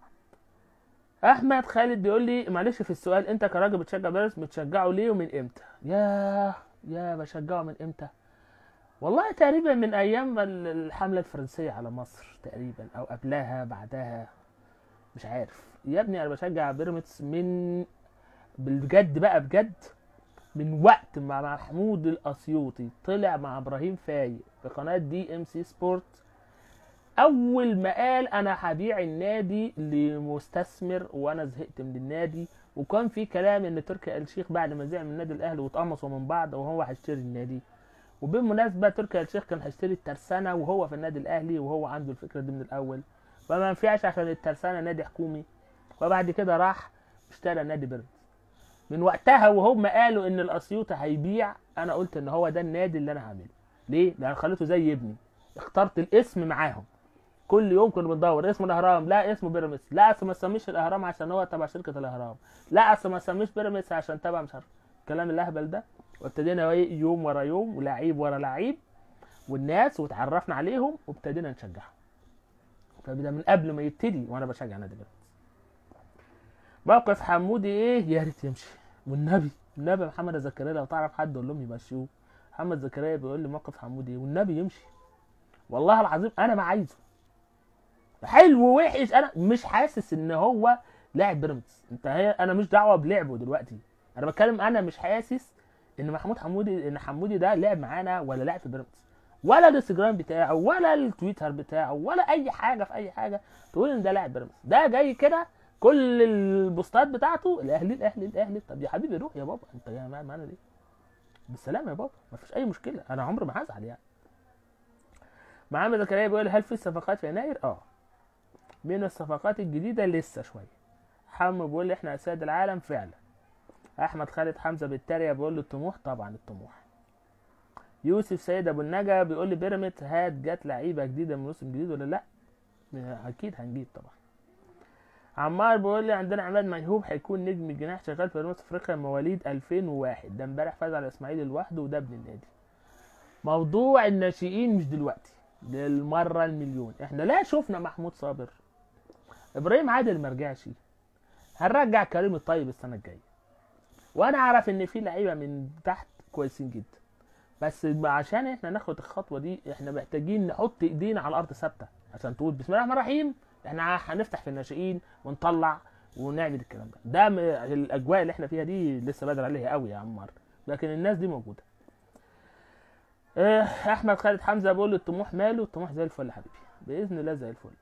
احمد خالد بيقول لي معلش في السؤال انت كراجل بتشجع بيراميدز بتشجعه ليه ومن امتى يا يا بشجعه من امتى والله تقريبا من ايام ال- الحمله الفرنسيه على مصر تقريبا او قبلها بعدها مش عارف يا ابني انا بشجع بيراميدز من بجد بقى بجد من وقت ما محمود الاسيوطي طلع مع ابراهيم فايق في قناه دي ام سي سبورت اول ما قال انا هبيع النادي لمستثمر وانا زهقت من النادي وكان في كلام ان تركي آل الشيخ بعد ما زعل من النادي الاهلي واتقمصوا من بعض وهو هيشتري النادي وبالمناسبه تركي آل الشيخ كان هيشتري الترسانه وهو في النادي الاهلي وهو عنده الفكره دي من الاول فما ينفعش عشان الترسانه نادي حكومي فبعد كده راح اشترى نادي بيراميدز من وقتها وهم قالوا ان الاسيوطي هيبيع انا قلت ان هو ده النادي اللي انا هعمله ليه لان خليته زي ابني اخترت الاسم معاهم كل يوم كنا بندور اسم الاهرام لا اسمه بيراميدز لا اصل ما تسميش الاهرام عشان هو تبع شركه الاهرام لا اصل ما تسميش بيراميدز عشان تبع مش عارف الكلام الاهبل ده وابتدينا ايه يوم ورا يوم ولعيب ورا لعيب والناس وتعرفنا عليهم وابتدينا نشجعهم فبدا من قبل ما يبتدي وانا بشجع نادي بيراميدز موقف حمودي ايه يا ريت يمشي والنبي النبي محمد زكريا لو تعرف حد قول لهم يمشوه محمد زكريا بيقول لي موقف حمودي ايه والنبي يمشي والله العظيم انا ما عايزه حلو وحش انا مش حاسس ان هو لاعب بيراميدز انت هي انا مش دعوه بلعبه دلوقتي انا بتكلم انا مش حاسس ان محمود حمودي ان حمودي ده لعب معانا ولا لاعب في بيراميدز ولا الانستجرام بتاعه ولا التويتر بتاعه ولا اي حاجه في اي حاجه تقول ان ده لاعب بيراميدز ده جاي كده كل البوستات بتاعته الاهلي الاهلي الاهلي طب يا حبيبي روح يا بابا انت يا معانا ليه بالسلامه يا بابا مفيش اي مشكله انا عمري ما هزعل يعني محمد زكريا بيقول هل في صفقات في يناير اه من الصفقات الجديده لسه شويه حمو بيقول لي احنا اساد العالم فعلا احمد خالد حمزه بالتريقه بيقول له الطموح طبعا الطموح يوسف سيد ابو النجا بيقول لي بيراميدز هات جات لعيبه جديده من موسم جديد ولا لا اكيد هنجيب طبعا عمار بيقول لي عندنا عماد ميهوب هيكون نجم الجناح شغال في بيراميدز افريقيا مواليد 2001 ده امبارح فاز على الاسماعيلي لوحده وده ابن النادي موضوع الناشئين مش دلوقتي للمره المليون احنا لا شفنا محمود صابر ابراهيم عادل ما رجعش هنرجع كريم الطيب السنه الجايه وانا اعرف ان في لعيبه من تحت كويسين جدا بس عشان احنا ناخد الخطوه دي احنا محتاجين نحط ايدينا على الارض ثابته عشان تقول بسم الله الرحمن الرحيم احنا هنفتح في الناشئين ونطلع ونعمل الكلام ده ده م- الاجواء اللي احنا فيها دي لسه بدري عليها قوي يا عمار لكن الناس دي موجوده اه، احمد خالد حمزه بيقول لي الطموح ماله الطموح زي الفل يا حبيبي باذن الله زي الفل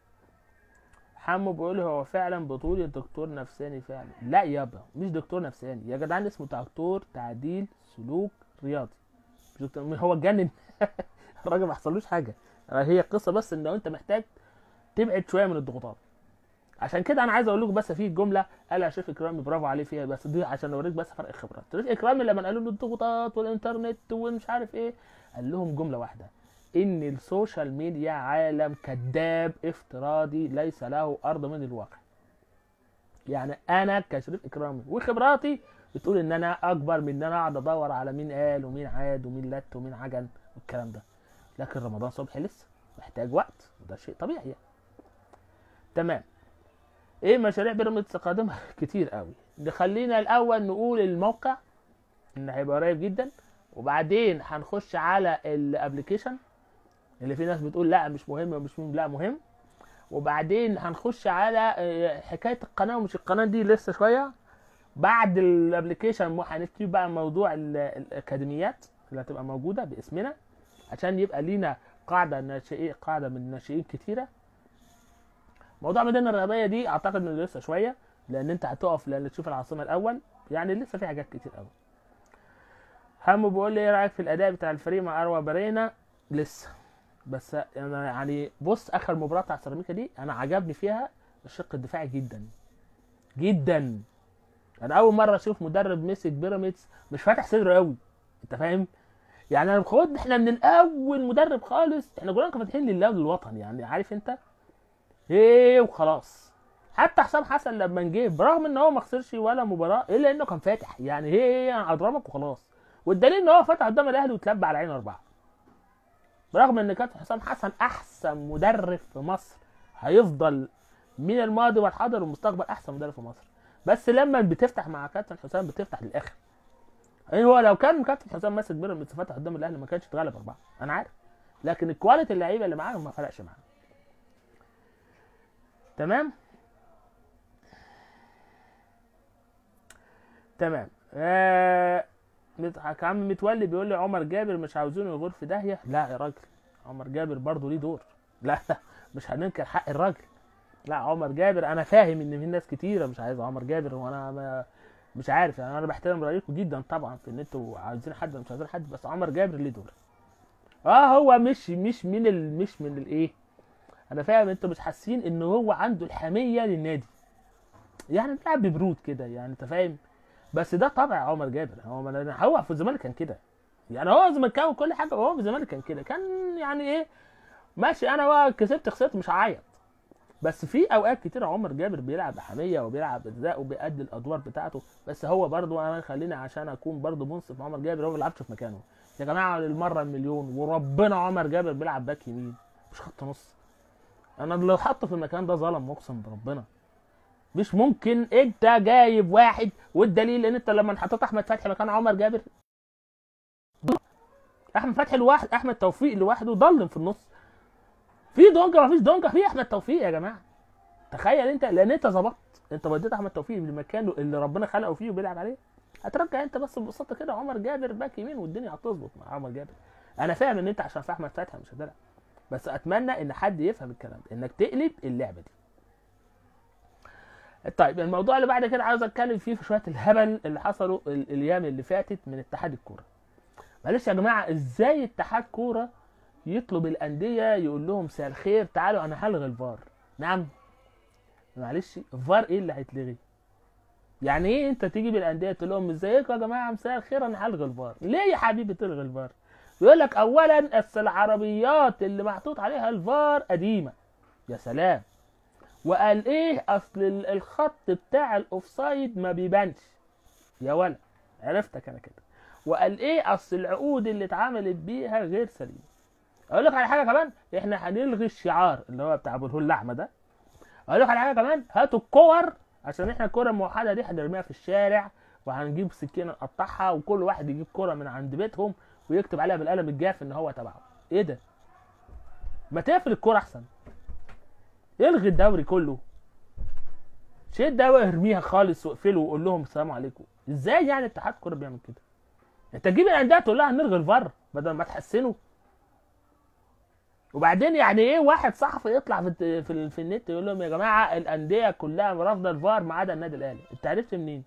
حمو بيقول لي هو فعلا بطولة دكتور نفساني فعلا لا يابا مش دكتور نفساني يا جدعان اسمه دكتور تعديل سلوك رياضي مش دكتور هو اتجنن الراجل ما حصلوش حاجه هي القصه بس ان لو انت محتاج تبعد شويه من الضغوطات عشان كده انا عايز اقول لكم بس في جمله قالها شريف اكرامي برافو عليه فيها بس دي عشان اوريك بس فرق الخبرات شريف اكرامي لما قالوا له الضغوطات والانترنت ومش عارف ايه قال لهم جمله واحده ان السوشيال ميديا عالم كذاب افتراضي ليس له ارض من الواقع يعني انا كشريف اكرامي وخبراتي بتقول ان انا اكبر من ان انا اقعد ادور على مين قال ومين عاد ومين لت ومين عجن والكلام ده لكن رمضان صبحي لسه محتاج وقت وده شيء طبيعي يعني. تمام ايه مشاريع بيراميدز القادمه كتير قوي نخلينا الاول نقول الموقع ان هيبقى قريب جدا وبعدين هنخش على الابلكيشن اللي في ناس بتقول لا مش مهم ومش مهم لا مهم وبعدين هنخش على آه، حكايه القناه ومش القناه دي لسه شويه بعد الابلكيشن هنبتدي بقى موضوع ال- الاكاديميات اللي هتبقى موجوده باسمنا عشان يبقى لينا قاعده ناشئين قاعده من الناشئين كتيره موضوع المدينه الرياضيه دي اعتقد انه لسه شويه لان انت هتقف لان تشوف العاصمه الاول يعني لسه في حاجات كتير قوي حمو بيقول لي ايه رايك في الاداء بتاع الفريق مع اروى بارينا لسه بس انا يعني بص اخر مباراه بتاع سيراميكا دي انا عجبني فيها الشق الدفاعي جدا جدا انا اول مره اشوف مدرب مسك بيراميدز مش فاتح صدره قوي انت فاهم يعني انا خد احنا من الاول مدرب خالص احنا كلنا كنا فاتحين لله وللوطن يعني عارف انت ايه وخلاص حتى حسام حسن لما جه برغم ان هو ما خسرش ولا مباراه الا انه كان فاتح يعني هي هي انا هضربك وخلاص والدليل ان هو فتح قدام الاهلي واتلبى على عين اربعه برغم ان كابتن حسام حسن احسن مدرب في مصر هيفضل من الماضي والحاضر والمستقبل احسن مدرب في مصر بس لما بتفتح مع كابتن حسام بتفتح للاخر يعني هو لو كان كابتن حسام ماسك بيراميدز فتح قدام الاهلي ما كانش اتغلب اربعه انا عارف لكن الكواليتي اللعيبه اللي معاهم ما فرقش معاهم تمام تمام آه مت- عم متولي بيقول لي عمر جابر مش عاوزينه يغور في داهيه لا يا راجل عمر جابر برضه ليه دور لا لا مش هننكر حق الراجل لا عمر جابر انا فاهم ان في ناس كتيره مش عايزه عمر جابر وانا ما مش عارف يعني انا بحترم رايكم جدا طبعا في ان انتوا عايزين حد ولا مش عايزين حد بس عمر جابر ليه دور اه هو مش مش من ال مش من الايه انا فاهم انتوا مش حاسين ان هو عنده الحميه للنادي يعني بيلعب ببرود كده يعني انت فاهم بس ده طبع عمر جابر هو ما هو في الزمالك كان كده يعني هو زملكاوي وكل حاجه وهو في الزمالك كان كده كان يعني ايه ماشي انا بقى كسبت خسرت مش هعيط بس في اوقات كتير عمر جابر بيلعب بحميه وبيلعب بذكاء وبيأدي الادوار بتاعته بس هو برضو انا خليني عشان اكون برضو منصف مع عمر جابر هو ما بيلعبش في مكانه يا جماعه للمره المليون وربنا عمر جابر بيلعب باك يمين مش خط نص انا لو حطه في المكان ده ظلم اقسم بربنا مش ممكن انت جايب واحد والدليل ان انت لما حطيت احمد فتحي مكان عمر جابر احمد فتحي لوحده احمد توفيق لوحده ضلم في النص في دونجا مفيش دونجا في احمد توفيق يا جماعه تخيل انت لان انت ظبطت انت وديت احمد توفيق لمكانه اللي ربنا خلقه فيه وبيلعب عليه هترجع انت بس ببساطه كده عمر جابر باك يمين والدنيا هتظبط مع عمر جابر انا فاهم ان انت عشان في احمد فتحي مش هتلعب بس اتمنى ان حد يفهم الكلام ده انك تقلب اللعبه دي طيب الموضوع اللي بعد كده عاوز اتكلم فيه في شويه الهبل اللي حصلوا ال- الايام اللي فاتت من اتحاد الكوره معلش يا جماعه ازاي اتحاد كوره يطلب الانديه يقول لهم مساء الخير تعالوا انا هلغي الفار نعم معلش الفار ايه اللي هيتلغي يعني ايه انت تيجي بالانديه تقول لهم ازيكم يا جماعه مساء الخير انا هلغي الفار ليه يا حبيبي تلغي الفار يقول لك اولا اصل العربيات اللي محطوط عليها الفار قديمه يا سلام وقال ايه اصل ال- الخط بتاع الاوفسايد ما بيبانش يا ولد عرفتك انا كده وقال ايه اصل العقود اللي اتعملت بيها غير سليمه اقول لك على حاجه كمان احنا هنلغي الشعار اللي هو بتاع ابو الهول الاعمى ده اقول لك على حاجه كمان هاتوا الكور عشان احنا الكوره الموحده دي هنرميها في الشارع وهنجيب سكينه نقطعها وكل واحد يجيب كوره من عند بيتهم ويكتب عليها بالقلم الجاف ان هو تبعه ايه ده ما تقفل الكوره احسن الغي الدوري كله شيل الدوري ارميها خالص واقفله وقول لهم السلام عليكم ازاي يعني اتحاد كوره بيعمل كده انت تجيب الانديه تقول لها هنلغي الفار بدل ما تحسنه وبعدين يعني ايه واحد صحفي يطلع في الت- في, ال- في النت يقول لهم يا جماعه الانديه كلها رافضه الفار ما عدا النادي الاهلي انت عرفت منين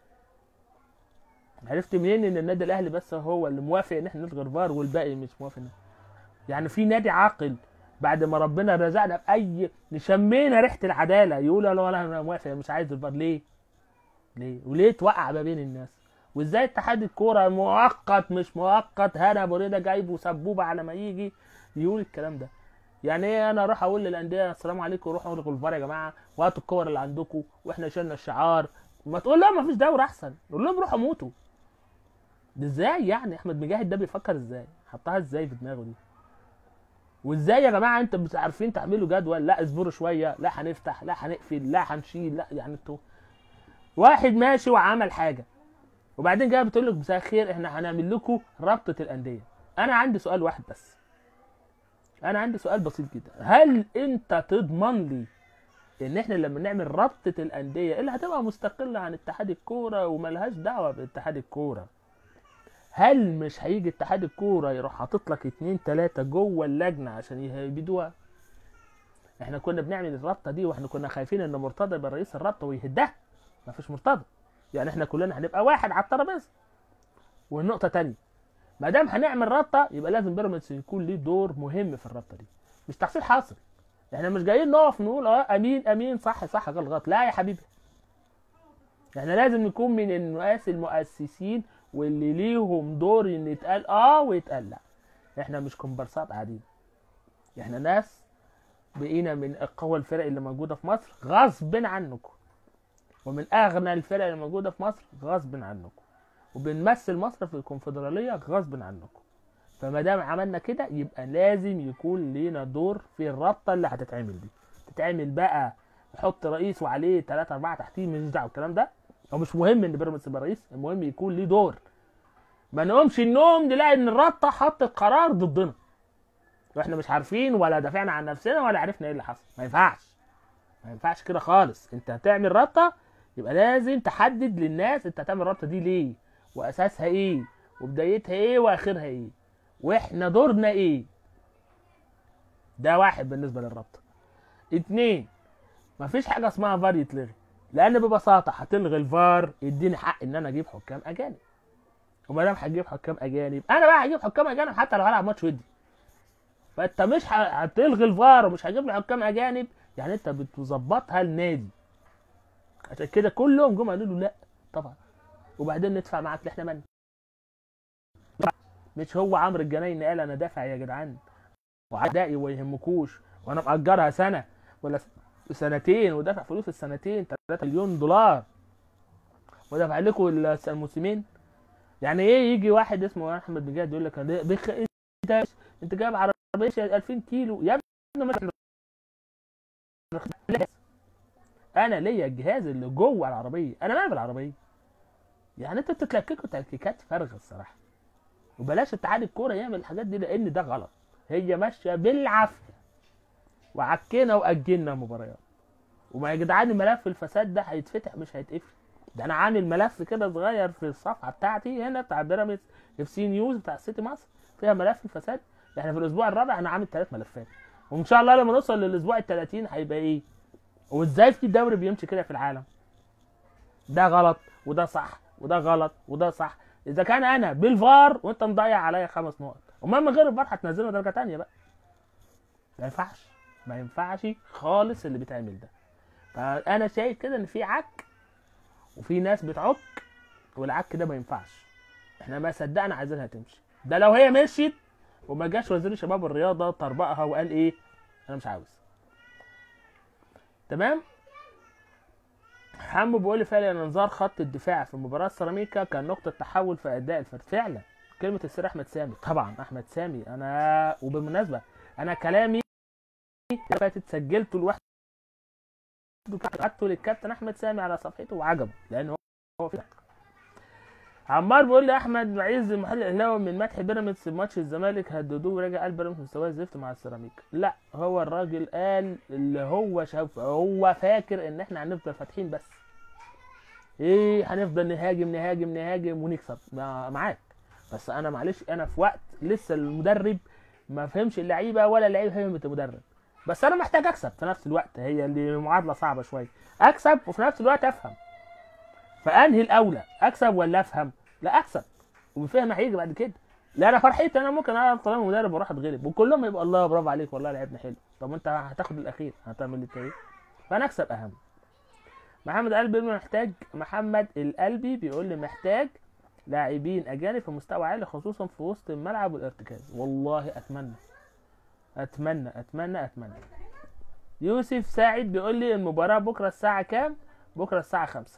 عرفت منين ان النادي الاهلي بس هو اللي موافق ان احنا نلغي الفار والباقي مش موافق يعني في نادي عاقل بعد ما ربنا رزقنا باي نشمينا ريحه العداله يقول لا لا انا موافق مش عايز الفار ليه ليه وليه توقع ما بين الناس وازاي اتحاد الكوره مؤقت مش مؤقت هنا ابو رضا جايبه سبوبه على ما يجي يقول الكلام ده يعني ايه انا اروح اقول للانديه السلام عليكم روحوا الغوا الفار يا جماعه وهاتوا الكور اللي عندكم واحنا شلنا الشعار ما تقول لهم مفيش دوري احسن قول لهم روحوا موتوا ده ازاي يعني احمد مجاهد ده بيفكر ازاي حطها ازاي في دماغه دي وازاي يا جماعه انت مش عارفين تعملوا جدول لا اصبروا شويه لا هنفتح لا هنقفل لا هنشيل لا يعني انتوا واحد ماشي وعمل حاجه وبعدين جاي بتقول لك مساء الخير احنا هنعمل لكم رابطه الانديه انا عندي سؤال واحد بس انا عندي سؤال بسيط جدا هل انت تضمن لي ان احنا لما نعمل رابطه الانديه اللي هتبقى مستقله عن اتحاد الكوره وملهاش دعوه باتحاد الكوره هل مش هيجي اتحاد الكوره يروح حاطط لك اتنين تلاته جوه اللجنه عشان يهبدوها احنا كنا بنعمل الرابطه دي واحنا كنا خايفين ان مرتضى يبقى رئيس الرابطه ويهدها مفيش مرتضى يعني احنا كلنا هنبقى واحد على الترابيزه والنقطه تانية ما دام هنعمل رابطه يبقى لازم بيراميدز يكون ليه دور مهم في الرابطه دي مش تحصيل حاصل احنا مش جايين نقف نقول اه امين امين صح صح غلط غلط لا يا حبيبي احنا لازم نكون من الناس المؤسسين واللي ليهم دور ان يتقال اه ويتقال لا احنا مش كومبارسات قاعدين احنا ناس بقينا من اقوى الفرق اللي موجوده في مصر غصب عنكم ومن اغنى الفرق اللي موجوده في مصر غصب عنكم وبنمثل مصر في الكونفدراليه غصب عنكم فما دام عملنا كده يبقى لازم يكون لينا دور في الرابطه اللي هتتعمل دي تتعمل بقى يحط رئيس وعليه ثلاثة أربعة تحتيه مش دعوة الكلام ده هو مش مهم إن بيراميدز يبقى رئيس المهم يكون ليه دور ما نقومش النوم نلاقي إن الرابطة حطت قرار ضدنا واحنا مش عارفين ولا دافعنا عن نفسنا ولا عرفنا ايه اللي حصل ما ينفعش ما ينفعش كده خالص انت هتعمل رابطه يبقى لازم تحدد للناس انت هتعمل الرابطه دي ليه واساسها ايه وبدايتها ايه واخرها ايه واحنا دورنا ايه ده واحد بالنسبه للرابطه اتنين مفيش حاجه اسمها فار يتلغي لان ببساطه هتلغي الفار يديني حق ان انا اجيب حكام اجانب وما دام هجيب حكام اجانب انا بقى هجيب حكام اجانب حتى لو هلعب ماتش ودي فانت مش ه- هتلغي الفار ومش هجيب لي حكام اجانب يعني انت بتظبطها النادي عشان كده كلهم جم قالوا له لا طبعا وبعدين ندفع معاك اللي احنا مالنا مش هو عمرو الجنايني قال انا دافع يا جدعان وعدائي وما يهمكوش وانا مأجرها سنه ولا س- سنتين ودافع فلوس السنتين 3 مليون دولار ودافع لكم الس- الموسمين يعني ايه يجي واحد اسمه احمد بجاد يقول لك أنا بخ... انت انت جايب عربيه 2000 كيلو يا ابني مش انا ليا الجهاز اللي جوه العربيه انا مالي بالعربيه يعني انتوا بتتلككوا تلكيكات فارغه الصراحه وبلاش اتحاد الكوره يعمل الحاجات دي لان ده غلط هي ماشيه بالعافيه وعكينا واجلنا مباريات وما يا جدعان الملف الفساد ده هيتفتح مش هيتقفل ده انا عامل ملف كده صغير في الصفحه بتاعتي هنا بتاع بيراميدز اف سي نيوز بتاع سيتي مصر فيها ملف الفساد احنا في الاسبوع الرابع انا عامل ثلاث ملفات وان شاء الله لما نوصل للاسبوع ال 30 هيبقى ايه وازاي في الدوري بيمشي كده في العالم ده غلط وده صح وده غلط وده صح اذا كان انا بالفار وانت مضيع عليا خمس نقط امال من غير الفار هتنزلنا درجه تانية بقى ما ينفعش ما ينفعش خالص اللي بيتعمل ده فانا شايف كده ان في عك وفي ناس بتعك والعك ده ما ينفعش احنا ما صدقنا عايزينها تمشي ده لو هي مشيت وما جاش وزير الشباب والرياضه طربقها وقال ايه انا مش عاوز تمام حمو بيقول لي فعلا انذار خط الدفاع في مباراه سيراميكا كان نقطه تحول في اداء الفرد فعلا كلمه السير احمد سامي طبعا احمد سامي انا وبالمناسبه انا كلامي اللي فاتت سجلته لوحده بعته للكابتن احمد سامي على صفحته وعجبه لان هو هو في عمار بيقول لي احمد معز محل الاهلاوي من مدح بيراميدز في ماتش الزمالك هددوه ورجع قال بيراميدز مستواه زفت مع السيراميكا لا هو الراجل قال اللي هو شاف هو فاكر ان احنا هنفضل فاتحين بس ايه هنفضل نهاجم نهاجم نهاجم ونكسب ما- معاك بس انا معلش انا في وقت لسه المدرب ما فهمش اللعيبه ولا اللعيبه فهمت المدرب بس انا محتاج اكسب في نفس الوقت هي اللي معادله صعبه شويه اكسب وفي نفس الوقت افهم فانهي الاولى اكسب ولا افهم لا اكسب وفهم هيجي بعد كده لا انا فرحتي انا ممكن انا طالما مدرب واروح اتغلب وكلهم يبقى الله برافو عليك والله لعبنا حلو طب انت هتاخد الاخير هتعمل انت ايه فانا اكسب اهم محمد قلبي محتاج محمد القلبي بيقول لي محتاج لاعبين اجانب في مستوى عالي خصوصا في وسط الملعب والارتكاز والله اتمنى اتمنى اتمنى اتمنى يوسف ساعد بيقول لي المباراة بكرة الساعة كام؟ بكرة الساعة خمسة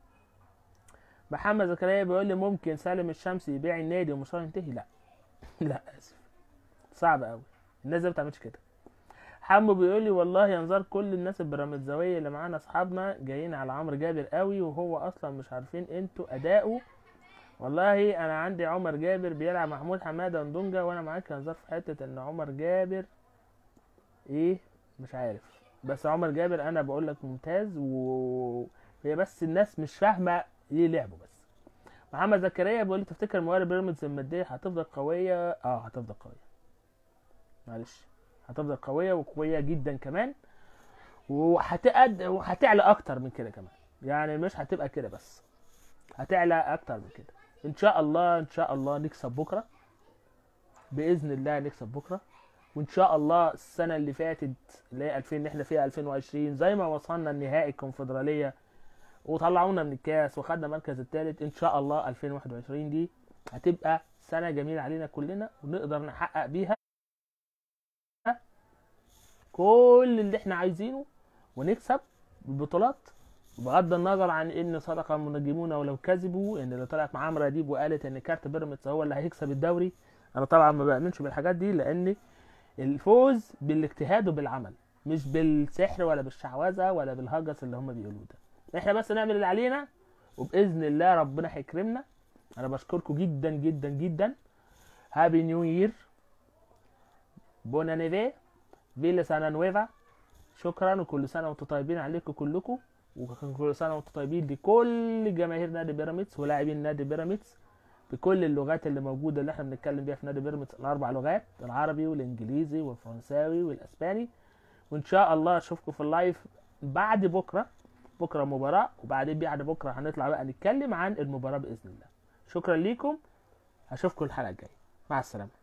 محمد زكريا بيقول لي ممكن سالم الشمسي يبيع النادي والمشروع ينتهي؟ لا لا اسف صعب قوي الناس دي ما بتعملش كده حمو بيقول لي والله ينظر كل الناس البيراميدزاويه اللي معانا اصحابنا جايين على عمرو جابر قوي وهو اصلا مش عارفين انتوا اداؤه والله انا عندي عمر جابر بيلعب محمود حماده وندونجا وانا معاك ينظر في حته ان عمر جابر ايه مش عارف بس عمر جابر انا بقول لك ممتاز وهي بس الناس مش فاهمه ليه لعبه بس محمد زكريا بيقول لي تفتكر موارد بيراميدز الماديه هتفضل قويه اه هتفضل قويه معلش هتفضل قويه وقويه جدا كمان وهتقد وهتعلى اكتر من كده كمان يعني مش هتبقى كده بس هتعلى اكتر من كده ان شاء الله ان شاء الله نكسب بكره باذن الله نكسب بكره وان شاء الله السنه اللي فاتت اللي هي 2000 اللي احنا فيها 2020 زي ما وصلنا النهائي الكونفدراليه وطلعونا من الكاس وخدنا المركز الثالث ان شاء الله 2021 دي هتبقى سنه جميله علينا كلنا ونقدر نحقق بيها كل اللي احنا عايزينه ونكسب البطولات بغض النظر عن ان صدق المنجمون ولو كذبوا ان اللي طلعت مع عمرو اديب وقالت ان كارت بيراميدز هو اللي هيكسب الدوري انا طبعا ما بامنش بالحاجات دي لان الفوز بالاجتهاد وبالعمل مش بالسحر ولا بالشعوذه ولا بالهجس اللي هم بيقولوه ده احنا بس نعمل اللي علينا وباذن الله ربنا هيكرمنا انا بشكركم جدا جدا جدا هابي نيو يير بونا نيفي فيلا سانا نويفا شكرا وكل سنه وانتم طيبين عليكم كلكم وكل سنه وانتم طيبين لكل جماهير نادي بيراميدز ولاعبين نادي بيراميدز بكل اللغات اللي موجوده اللي احنا بنتكلم بيها في نادي بيراميدز الاربع لغات العربي والانجليزي والفرنساوي والاسباني وان شاء الله اشوفكم في اللايف بعد بكره بكره مباراه وبعدين بعد بكره هنطلع بقى نتكلم عن المباراه باذن الله شكرا ليكم اشوفكم الحلقه الجايه مع السلامه